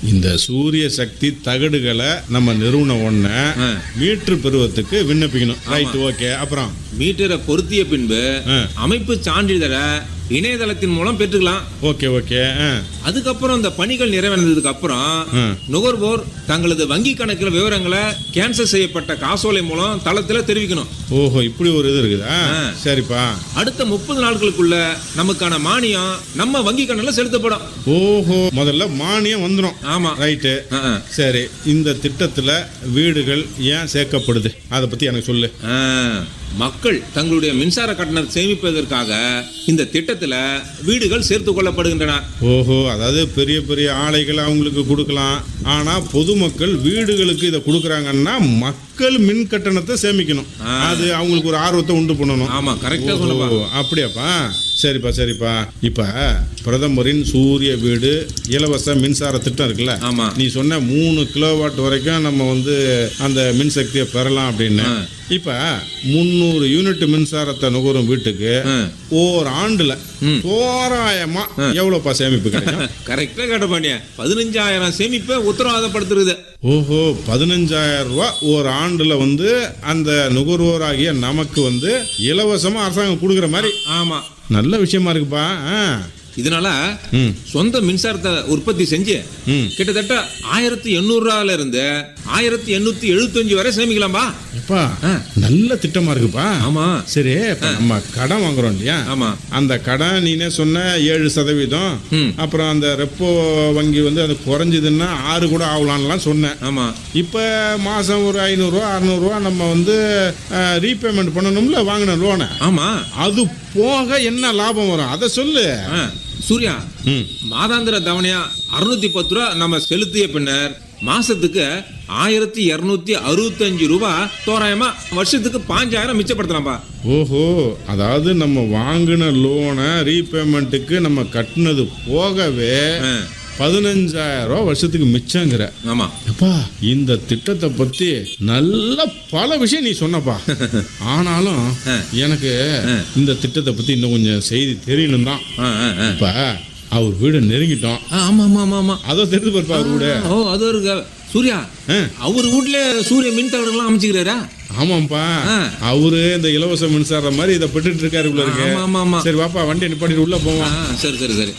இந்த சூரிய சக்தி தகடுகளை நம்ம நிறுவன உடனே ஆ. மீட்டர் பெறுவதற்கு விண்ணப்பிக்கணும் ரைட் ஓகே அப்புறம் மீட்டரை பொருத்திய பின்பு ஆ. அமைப்பு சான்றிதழை இணையதளத்தின் மூலம் பெற்றுக்கலாம் ஓகே ஓகே ஆ அதுக்கப்புறம் இந்த பணிகள் நிறைவடைந்ததுக்கு அப்புறம் ம். நுகர்வோர் தங்களது வங்கி கணக்கில் விவரங்களை கேன்சல் செய்யப்பட்ட காசோலை மூலம் தளத்தில் தெரிவிக்கணும் ஓஹோ இப்படி ஒரு இது இருக்குதா ஆ. சரிப்பா அடுத்த முப்பது நாட்களுக்குள்ள நமக்கான மானியம் நம்ம வங்கி கணக்கில் செலுத்தப்படும் ஓஹோ முதல்ல மானியம் வந்துடும் ஆமா ரைட்டு ஆ, ஆ. சரி இந்த திட்டத்துல வீடுகள் ஏன் சேர்க்கப்படுது அதை பத்தி எனக்கு சொல்லு ஆ, மக்கள் தங்களுடைய மின்சார கட்டணத்தை சேமிப்பதற்காக இந்த திட்டத்துல வீடுகள் சேர்த்து கொள்ளப்படுகின்றன ஓஹோ அதாவது பெரிய பெரிய ஆலைகள் அவங்களுக்கு கொடுக்கலாம் ஆனா பொதுமக்கள் வீடுகளுக்கு இதை கொடுக்குறாங்கன்னா மக்கள் மின் கட்டணத்தை சேமிக்கணும் ஆ. அது அவங்களுக்கு ஒரு ஆர்வத்தை உண்டு பண்ணணும் ஆமா கரெக்டா சொன்னப்பா ஓ, அப்படியாப்பா சரிப்பா சரிப்பா இப்ப பிரதமரின் சூரிய வீடு இலவச மின்சார திட்டம் இருக்குல்ல ஆமா. நீ சொன்ன மூணு கிலோவாட் வரைக்கும் நம்ம வந்து அந்த மின்சக்தியை பெறலாம் அப்படின்னு ஆ. இப்ப முந்நூறு யூனிட் மின்சாரத்தை நுகரும் வீட்டுக்கு ஆ. ஓர் ஆண்டுல ம். தோராயமா எவ்வளவுப்பா சேமிப்பு கிடைக்கும் கரெக்டா கேட்ட பாண்டிய பதினஞ்சாயிரம் சேமிப்பை உத்தரவாதப்படுத்துறது ஓஹோ பதினஞ்சாயிரம் ரூபாய் ஒரு ஆண்டுல வந்து அந்த நுகர்வோராகிய நமக்கு வந்து இலவசமா அரசாங்கம் கொடுக்குற மாதிரி ஆமா நல்ல விஷயமா இருக்குப்பா ஆ. இதனால ம் சொந்த மின்சாரத்தை உற்பத்தி செஞ்சு ம் கிட்டத்தட்ட ஆயிரத்தி எண்ணூறு ரூபாயில இருந்து ஆயிரத்தி எண்ணூத்தி எழுபத்தஞ்சு வரை சேமிக்கலாம்பா எப்பா ஆ. நல்ல திட்டமா இருக்குப்பா ஆமா சரி இப்ப நம்ம கடன் வாங்குறோம் இல்லையா ஆமா அந்த கடன் நீனே சொன்ன ஏழு சதவீதம் ம். அப்புறம் அந்த ரெப்போ வங்கி வந்து அது குறைஞ்சதுன்னா ஆறு கூட ஆகலான்லாம் சொன்னேன் ஆமா இப்போ மாதம் ஒரு ஐநூறுரூவா அறநூறுவா நம்ம வந்து ரீபேமெண்ட் பண்ணணும்ல வாங்கின லோனை ஆமா அது போக என்ன லாபம் வரும் அதை சொல்லு ஆ, சூர்யா ம் மாதாந்திர தவணையா அறுநூத்தி பத்து ரூபா நம்ம செலுத்திய பின்னர் மாசத்துக்கு ஆயிரத்தி இருநூத்தி அறுபத்தஞ்சு ரூபாய் தோராயமா வருஷத்துக்கு பாஞ்சாயிரம் மிச்சப்படுத்தலாம்பா ஓஹோ அதாவது நம்ம வாங்கின லோனை ரீபேமெண்ட்டுக்கு நம்ம கட்டினது போகவே ஆ, பதினஞ்சாயிரம் ரூபா வருஷத்துக்கு மிச்சங்கிற ஆமா அப்பா இந்த திட்டத்தை பத்தி நல்ல பல விஷயம் நீ சொன்னப்பா ஆனாலும் எனக்கு இந்த திட்டத்தை பத்தி இன்னும் கொஞ்சம் செய்தி தெரியணும் தான் ஆ, ஆ, ஆ. இப்ப அவர் வீடு நெருங்கிட்டோம் ஆ, ஆமா ஆமா ஆமா ஆமா அதை தெரிந்து பார்ப்பா அவர் வீடு ஓ அது ஒரு க- சூர்யா ஆ, அவர் வீட்ல சூரிய மின் தகடுலாம் அமைச்சுக்கிறாரா ஆமாப்பா ஆ. அவரு இந்த இலவச மின்சாரம் மாதிரி இதை பெற்றுட்டு இருக்காரு உள்ள இருக்கு ஆமா ஆமா ஆமா சரி வாப்பா வண்டி நிப்பாட்டிட்டு உள்ள ஆ, போவோம் சரி சரி சரி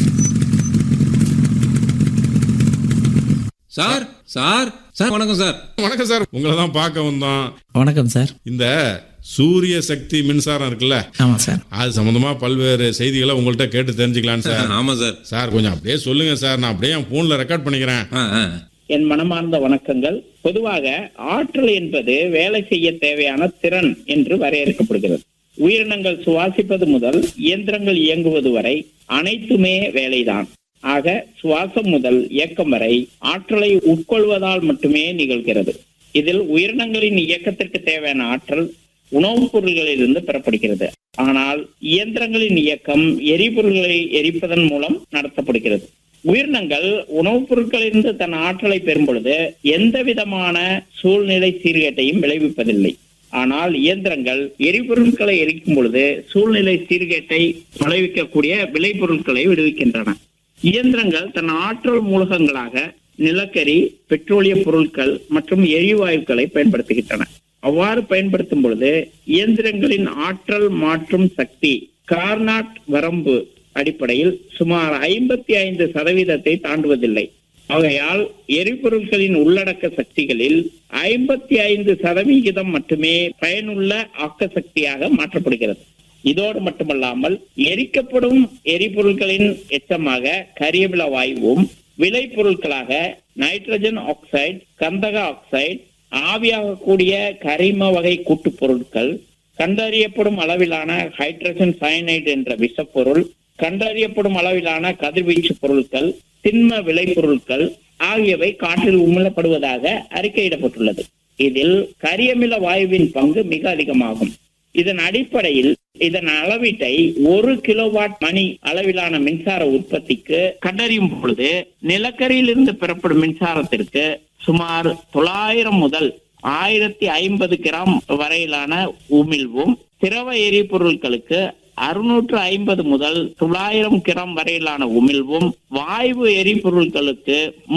சார் சார் சார் வணக்கம் சார் வணக்கம் சார் உங்களை தான் பார்க்க வந்தோம் வணக்கம் சார் இந்த சூரிய சக்தி மின்சாரம் இருக்குல்ல ஆமாம் சார் அது சம்பந்தமா பல்வேறு செய்திகளை உங்கள்கிட்ட கேட்டு தெரிஞ்சுக்கலாம் சார் ஆமா சார் சார் கொஞ்சம் அப்படியே சொல்லுங்க சார் நான் அப்படியே என் போன்ல ரெக்கார்ட் பண்ணிக்கிறேன் ஆ, ஆ. என் மனமார்ந்த வணக்கங்கள் பொதுவாக ஆற்றல் என்பது வேலை செய்ய தேவையான திறன் என்று வரையறுக்கப்படுகிறது உயிரினங்கள் சுவாசிப்பது முதல் இயந்திரங்கள் இயங்குவது வரை அனைத்துமே வேலைதான் ஆக சுவாசம் முதல் இயக்கம் வரை ஆற்றலை உட்கொள்வதால் மட்டுமே நிகழ்கிறது இதில் உயிரினங்களின் இயக்கத்திற்கு தேவையான ஆற்றல் உணவுப் பொருள்களிலிருந்து பெறப்படுகிறது ஆனால் இயந்திரங்களின் இயக்கம் எரிபொருள்களை எரிப்பதன் மூலம் நடத்தப்படுகிறது உயிரினங்கள் உணவுப் பொருட்களிலிருந்து தன் ஆற்றலை பெறும் பொழுது எந்த விதமான சூழ்நிலை சீர்கேட்டையும் விளைவிப்பதில்லை ஆனால் இயந்திரங்கள் எரிபொருட்களை எரிக்கும் பொழுது சூழ்நிலை சீர்கேட்டை விளைவிக்கக்கூடிய விளைபொருட்களை விடுவிக்கின்றன இயந்திரங்கள் தன் ஆற்றல் மூலகங்களாக நிலக்கரி பெட்ரோலிய பொருட்கள் மற்றும் எரிவாயுக்களை பயன்படுத்துகின்றன அவ்வாறு பயன்படுத்தும் பொழுது இயந்திரங்களின் ஆற்றல் மாற்றும் சக்தி கார்னாட் வரம்பு அடிப்படையில் சுமார் ஐம்பத்தி ஐந்து சதவீதத்தை தாண்டுவதில்லை ஆகையால் எரிபொருட்களின் உள்ளடக்க சக்திகளில் ஐம்பத்தி ஐந்து சதவிகிதம் மட்டுமே பயனுள்ள ஆக்க சக்தியாக மாற்றப்படுகிறது இதோடு மட்டுமல்லாமல் எரிக்கப்படும் எரிபொருட்களின் எச்சமாக கரியமில வாயுவும் விளைபொருட்களாக நைட்ரஜன் ஆக்சைடு கந்தக ஆக்சைடு ஆவியாகக்கூடிய கரிம வகை கூட்டுப் பொருட்கள் கண்டறியப்படும் அளவிலான ஹைட்ரஜன் சயனைடு என்ற விஷப்பொருள் கண்டறியப்படும் அளவிலான கதிர்வீச்சு பொருட்கள் திண்ம விளைபொருட்கள் ஆகியவை காற்றில் உமிழப்படுவதாக அறிக்கையிடப்பட்டுள்ளது இதில் கரியமில வாயுவின் பங்கு மிக அதிகமாகும் இதன் அடிப்படையில் இதன் அளவீட்டை ஒரு கிலோவாட் மணி அளவிலான மின்சார உற்பத்திக்கு கண்டறியும் பொழுது நிலக்கரியிலிருந்து பெறப்படும் மின்சாரத்திற்கு சுமார் தொள்ளாயிரம் முதல் ஆயிரத்தி ஐம்பது கிராம் வரையிலான உமிழ்வும் திரவ எரிபொருட்களுக்கு அறுநூற்று ஐம்பது முதல் தொள்ளாயிரம் கிராம் வரையிலான உமிழ்வும் வாயு எரிபொருட்களுக்கு